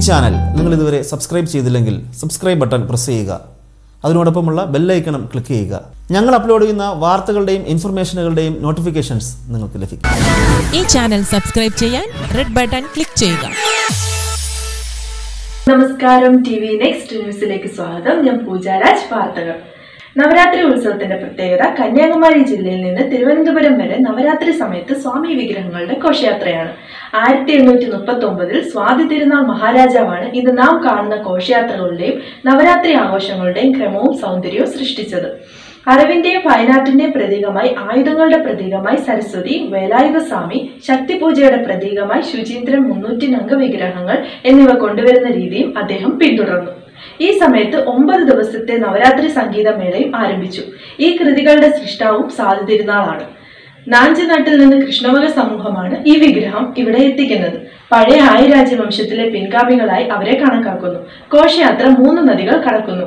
channel നിങ്ങൾ ഇതുവരെ subscribe ചെയ്തില്ലെങ്കിൽ സബ്സ്ക്രൈബ് ബട്ടൺ പ്രസ് ചെയ്യുക അതിനോടൊപ്പമുള്ള ബെല്ലൈക്കണം ക്ലിക്ക് ചെയ്യുക ഞങ്ങൾ അപ്ലോഡ് ചെയ്യുന്ന വാർത്തകളുടെയും ഇൻഫർമേഷനുകളുടെയും നോട്ടിഫിക്കേഷൻസ് നിങ്ങൾക്ക് ലഭിക്കും ഈ ചാനൽ സബ്സ്ക്രൈബ് ചെയ്യാൻ റെഡ് ബട്ടൺ ക്ലിക്ക് ചെയ്യുക നമസ്കാരം ടി വി നെക്സ്റ്റ് ന്യൂസിലേക്ക് സ്വാഗതം ഞാൻ പൂജാരാജ് വാർത്തകൾ നവരാത്രി ഉത്സവത്തിന്റെ പ്രത്യേകത കന്യാകുമാരി ജില്ലയിൽ നിന്ന് തിരുവനന്തപുരം വരെ നവരാത്രി സമയത്ത് സ്വാമി വിഗ്രഹങ്ങളുടെ ഘോഷയാത്രയാണ് ആയിരത്തി എണ്ണൂറ്റി മുപ്പത്തി ഒമ്പതിൽ സ്വാതി തിരുനാൾ മഹാരാജാവാണ് ഇത് നാം കാണുന്ന ഘോഷയാത്രകളുടെയും നവരാത്രി ആഘോഷങ്ങളുടെയും ക്രമവും സൗന്ദര്യവും സൃഷ്ടിച്ചത് അറിവിന്റെയും ഫൈനാർട്ടിന്റെയും പ്രതീകമായി ആയുധങ്ങളുടെ പ്രതീകമായി സരസ്വതി വേലായുധ സ്വാമി ശക്തിപൂജയുടെ പ്രതീകമായി ശുചീന്ദ്രൻ മുന്നൂറ്റി അംഗവിഗ്രഹങ്ങൾ എന്നിവ കൊണ്ടുവരുന്ന രീതിയും അദ്ദേഹം പിന്തുടർന്നു ഈ സമയത്ത് ഒമ്പത് ദിവസത്തെ നവരാത്രി സംഗീതമേളയും ആരംഭിച്ചു ഈ കൃതികളുടെ സൃഷ്ടാവും സാധു തിരുനാളാണ് നാഞ്ചനാട്ടിൽ നിന്ന് കൃഷ്ണമക സമൂഹമാണ് ഈ വിഗ്രഹം ഇവിടെ എത്തിക്കുന്നത് പഴയ ആയിരാജ്യ വംശത്തിലെ പിൻഗാമികളായി അവരെ കണക്കാക്കുന്നു ഘോഷയാത്ര മൂന്ന് നദികൾ കടക്കുന്നു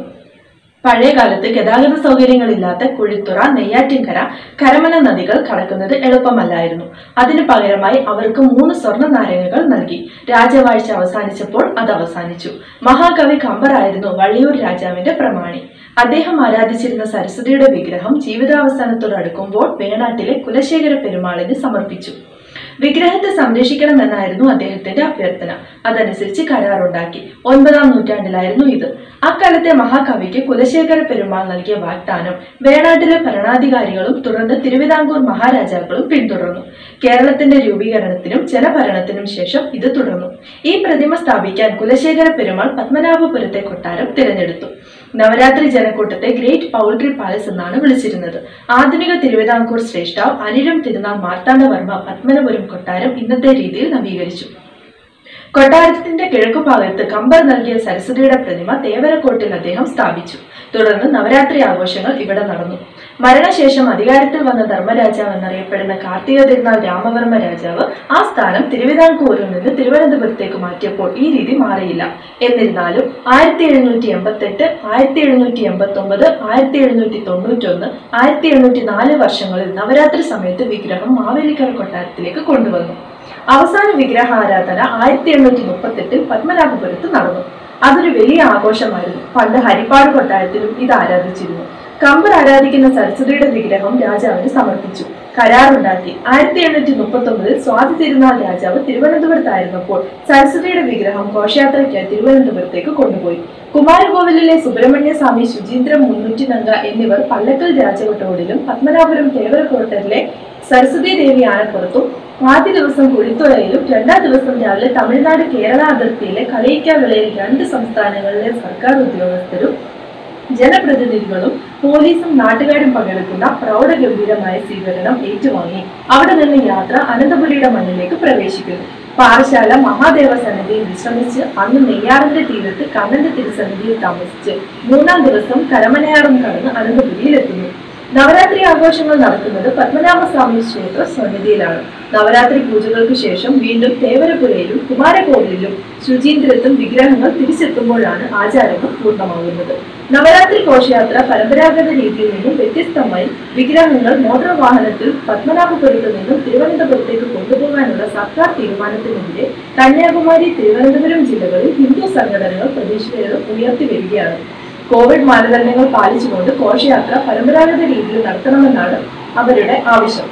പഴയ കാലത്ത് ഗതാഗത സൗകര്യങ്ങളില്ലാത്ത കുഴിത്തുറ നെയ്യാറ്റിൻകര കരമന നദികൾ കടക്കുന്നത് എളുപ്പമല്ലായിരുന്നു അതിനു പകരമായി അവർക്ക് മൂന്ന് സ്വർണ്ണ നാരങ്ങകൾ നൽകി രാജവാഴ്ച അവസാനിച്ചപ്പോൾ അത് അവസാനിച്ചു മഹാകവി കമ്പറായിരുന്നു വള്ളിയൂർ രാജാവിന്റെ പ്രമാണി അദ്ദേഹം ആരാധിച്ചിരുന്ന സരസ്വതിയുടെ വിഗ്രഹം ജീവിതാവസാനത്തോട് അടുക്കുമ്പോൾ വേണാട്ടിലെ കുലശേഖര പെരുമാളിന് സമർപ്പിച്ചു വിഗ്രഹത്തെ സംരക്ഷിക്കണമെന്നായിരുന്നു അദ്ദേഹത്തിന്റെ അഭ്യർത്ഥന അതനുസരിച്ച് കരാറുണ്ടാക്കി ഒൻപതാം നൂറ്റാണ്ടിലായിരുന്നു ഇത് അക്കാലത്തെ മഹാകവിക്ക് കുലശേഖര പെരുമാൾ നൽകിയ വാഗ്ദാനം വേണാട്ടിലെ ഭരണാധികാരികളും തുടർന്ന് തിരുവിതാംകൂർ മഹാരാജാക്കളും പിന്തുടർന്നു കേരളത്തിന്റെ രൂപീകരണത്തിനും ജനഭരണത്തിനും ശേഷം ഇത് തുടർന്നു ഈ പ്രതിമ സ്ഥാപിക്കാൻ കുലശേഖര പെരുമാൾ പത്മനാഭപുരത്തെ കൊട്ടാരം തിരഞ്ഞെടുത്തു നവരാത്രി ജനക്കൂട്ടത്തെ ഗ്രേറ്റ് പൗൾട്രി പാലസ് എന്നാണ് വിളിച്ചിരുന്നത് ആധുനിക തിരുവിതാംകൂർ ശ്രേഷ്ഠാവ് അനിഴം തിരുനാൾ മാർത്താണ്ഡവർമ്മ പത്മനപുരം കൊട്ടാരം ഇന്നത്തെ രീതിയിൽ നവീകരിച്ചു കൊട്ടാരത്തിന്റെ കിഴക്കുഭാഗത്ത് കമ്പർ നൽകിയ സരസ്വതിയുടെ പ്രതിമ തേവരക്കോട്ടിൽ അദ്ദേഹം സ്ഥാപിച്ചു തുടർന്ന് നവരാത്രി ആഘോഷങ്ങൾ ഇവിടെ നടന്നു മരണശേഷം അധികാരത്തിൽ വന്ന ധർമ്മരാജാവ് എന്നറിയപ്പെടുന്ന കാർത്തിക തിരുനാൾ രാമവർമ്മ രാജാവ് ആ സ്ഥാനം തിരുവിതാംകൂറിൽ നിന്ന് തിരുവനന്തപുരത്തേക്ക് മാറ്റിയപ്പോൾ ഈ രീതി മാറിയില്ല എന്നിരുന്നാലും ആയിരത്തി എഴുന്നൂറ്റി എൺപത്തി എട്ട് ആയിരത്തി എഴുന്നൂറ്റി എൺപത്തി ഒമ്പത് ആയിരത്തി എഴുന്നൂറ്റി തൊണ്ണൂറ്റി ഒന്ന് ആയിരത്തി എണ്ണൂറ്റി നാല് വർഷങ്ങളിൽ നവരാത്രി സമയത്ത് വിഗ്രഹം മാവേലിക്കര കൊട്ടാരത്തിലേക്ക് കൊണ്ടുവന്നു അവസാന വിഗ്രഹാരാധന ആയിരത്തി എണ്ണൂറ്റി മുപ്പത്തെട്ടിൽ പത്മനാഭപുരത്ത് നടന്നു അതൊരു വലിയ ആഘോഷമായിരുന്നു പണ്ട് ഹരിപ്പാട് കൊട്ടാരത്തിലും ഇത് ആരാധിച്ചിരുന്നു കമ്പർ ആരാധിക്കുന്ന സരസ്വതിയുടെ വിഗ്രഹം രാജാവിന് സമർപ്പിച്ചു കരാറുണ്ടാക്കി ആയിരത്തി എണ്ണൂറ്റി മുപ്പത്തി ഒമ്പതിൽ സ്വാതി തിരുനാൾ രാജാവ് തിരുവനന്തപുരത്തായിരുന്നപ്പോൾ സരസ്വതിയുടെ വിഗ്രഹം ഘോഷയാത്രയ്ക്കായി തിരുവനന്തപുരത്തേക്ക് കൊണ്ടുപോയി കുമാരകോവിലിലെ സുബ്രഹ്മണ്യ സ്വാമി ശുചീന്ദ്രം മുന്നൂറ്റി നങ്ക എന്നിവർ പല്ലക്കൽ രാജകൊട്ടോടിലും പത്മനാഭപുരം തേവരക്കോട്ടലിലെ സരസ്വതി ദേവി ആനപ്പുറത്തും ആദ്യ ദിവസം കുഴിത്തുറയിലും രണ്ടാം ദിവസം രാവിലെ തമിഴ്നാട് കേരള അതിർത്തിയിലെ കളയിക്കാവിളയിൽ രണ്ട് സംസ്ഥാനങ്ങളിലെ സർക്കാർ ഉദ്യോഗസ്ഥരും ജനപ്രതിനിധികളും പോലീസും നാട്ടുകാരും പങ്കെടുക്കുന്ന പ്രൗഢഗംഭീരമായ സ്വീകരണം ഏറ്റുവാങ്ങി അവിടെ നിന്ന് യാത്ര അനന്തപുരിയുടെ മണ്ണിലേക്ക് പ്രവേശിക്കുന്നു പാറശാല മഹാദേവ സന്നിധിയിൽ വിശ്രമിച്ച് അന്ന് നെയ്യാറിന്റെ തീരത്ത് കണ്ണന്റെ തിരുസന്നിധിയിൽ താമസിച്ച് മൂന്നാം ദിവസം കരമനയാറും കടന്ന് അനന്തപുരിയിൽ എത്തുന്നു നവരാത്രി ആഘോഷങ്ങൾ നടക്കുന്നത് പത്മനാഭസ്വാമി ക്ഷേത്ര സന്നിധിയിലാണ് നവരാത്രി പൂജകൾക്ക് ശേഷം വീണ്ടും തേവരപുരയിലും കുമാരകോവിലിലും ശുചീന്ദ്രത്തും വിഗ്രഹങ്ങൾ തിരിച്ചെത്തുമ്പോഴാണ് ആചാരങ്ങൾ പൂർണ്ണമാകുന്നത് നവരാത്രി ഘോഷയാത്ര പരമ്പരാഗത രീതിയിൽ നിന്നും വ്യത്യസ്തമായി വിഗ്രഹങ്ങൾ മോട്ടോർ വാഹനത്തിൽ പത്മനാഭപുരത്ത് നിന്നും തിരുവനന്തപുരത്തേക്ക് കൊണ്ടുപോകാനുള്ള സർക്കാർ തീരുമാനത്തിനെതിരെ കന്യാകുമാരി തിരുവനന്തപുരം ജില്ലകളിൽ ഹിന്ദു സംഘടനകൾ പ്രതിഷേധം ഉയർത്തി വരികയാണ് കോവിഡ് മാനദണ്ഡങ്ങൾ പാലിച്ചുകൊണ്ട് ഘോഷയാത്ര പരമ്പരാഗത രീതിയിൽ നടത്തണമെന്നാണ് അവരുടെ ആവശ്യം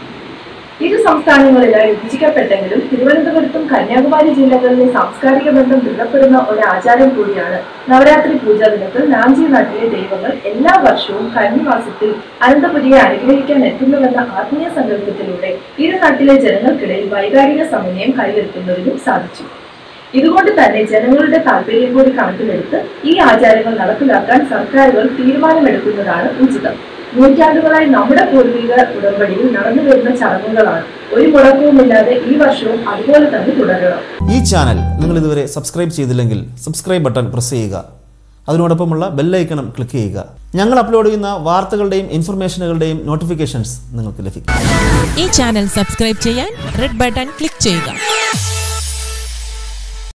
ഇരു സംസ്ഥാനങ്ങളിലായി വിഭജിക്കപ്പെട്ടെങ്കിലും തിരുവനന്തപുരത്തും കന്യാകുമാരി ജില്ലകളിലെ സാംസ്കാരിക ബന്ധം ദൃഢപ്പെടുന്ന ഒരു ആചാരം കൂടിയാണ് നവരാത്രി പൂജാ ദിനത്തിൽ നാഞ്ചി നാട്ടിലെ ദൈവങ്ങൾ എല്ലാ വർഷവും കന്നിമാസത്തിൽ അനന്തപുരിയെ അനുഗ്രഹിക്കാൻ എത്തുന്നുവെന്ന ആത്മീയ സങ്കല്പത്തിലൂടെ ഇരു നാട്ടിലെ ജനങ്ങൾക്കിടയിൽ വൈകാരിക സമന്വയം കൈവരുത്തുന്നതിനും സാധിച്ചു ഇതുകൊണ്ട് തന്നെ ജനങ്ങളുടെ താല്പര്യം കൂടി കണക്കിലെടുത്ത് ഈ ആചാരങ്ങൾ നടപ്പിലാക്കാൻ സർക്കാരുകൾ തീരുമാനമെടുക്കുന്നതാണ് ഉചിതം നൂറ്റാണ്ടുകളായി നമ്മുടെ പൂർവിക ഉടമ്പടിയിൽ നടന്നു വരുന്ന ചടങ്ങുകളാണ് ഒരു മുടക്കവുമില്ലാതെ ഈ വർഷവും അതുപോലെ തന്നെ തുടരണം ഈ ചാനൽ നിങ്ങൾ ഇതുവരെ സബ്സ്ക്രൈബ് ചെയ്തില്ലെങ്കിൽ സബ്സ്ക്രൈബ് ബട്ടൺ പ്രസ് ചെയ്യുക അതിനോടൊപ്പമുള്ള ബെല്ലൈക്കണം ക്ലിക്ക് ചെയ്യുക ഞങ്ങൾ അപ്ലോഡ് ചെയ്യുന്ന വാർത്തകളുടെയും ഇൻഫർമേഷനുകളുടെയും നോട്ടിഫിക്കേഷൻസ് നിങ്ങൾക്ക് ലഭിക്കും ഈ ചാനൽ സബ്സ്ക്രൈബ് ചെയ്യാൻ റെഡ് ബട്ടൺ ക്ലിക്ക് ചെയ്യുക